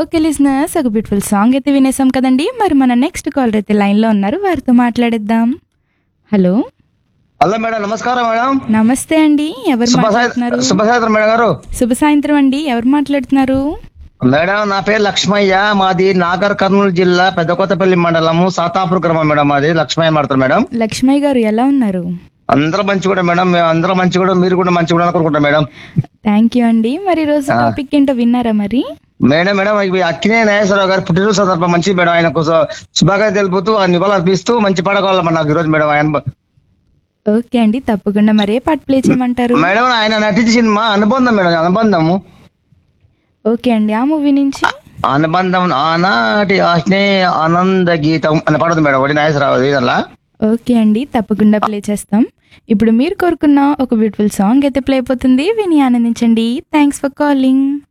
okay listeners ఒక beautiful song అయితే వినేసాం కదండి మరి మన నెక్స్ట్ కాలర్ అయితే లైన్లో ఉన్నారు వారితో మాట్లాడేద్దాం హలో హలో మేడం నమస్కారం మేడం నమస్తే అండి ఎవరు శుభ మాట్లాడుతున్నారు సాయ- శుభ సాయంత్రం మేడం గారు శుభ సాయంత్రం అండి ఎవరు మాట్లాడుతున్నారు మేడం నా పేరు లక్ష్మయ్య మాది నాగర్ కర్నూలు జిల్లా పెద్దకొత్తపల్లి మండలము సాతాపూర్ గ్రామం మేడం మాది లక్ష్మయ్య మాడతారు మేడం లక్ష్మయ్య గారు ఎలా ఉన్నారు అందరూ మంచి కూడా మేడం మేము అందరూ మంచి కూడా మీరు కూడా మంచి కూడా అనుకుంటాం మేడం థ్యాంక్ యూ అండి మరి ఈరోజు టాపిక్ ఏంటో విన్నారా మరి మేడం మేడం ఇవి అక్కినే నాగేశ్వరరావు గారు పుట్టినరోజు సందర్భం మంచి మేడం ఆయన కోసం శుభాకాంక్షలు తెలుపుతూ ఆ నివాళులు అర్పిస్తూ మంచి పడగలం నాకు ఈరోజు మేడం ఆయన ఓకే అండి తప్పకుండా మరి ఏ పాట ప్లే చేయమంటారు మేడం ఆయన నటించిన సినిమా అనుబంధం మేడం అనుబంధము ఓకే అండి ఆ మూవీ నుంచి అనుబంధం ఆనాటి ఆజ్ఞే ఆనంద గీతం అని పడదు మేడం ఒకటి నాగేశ్వరరావు ఇదల్లా ఓకే అండి తప్పకుండా ప్లే చేస్తాం ఇప్పుడు మీరు కోరుకున్న ఒక బ్యూటిఫుల్ సాంగ్ అయితే ప్లే అయిపోతుంది విని ఆనందించండి థ్యాంక్స్ ఫర్ కాలింగ్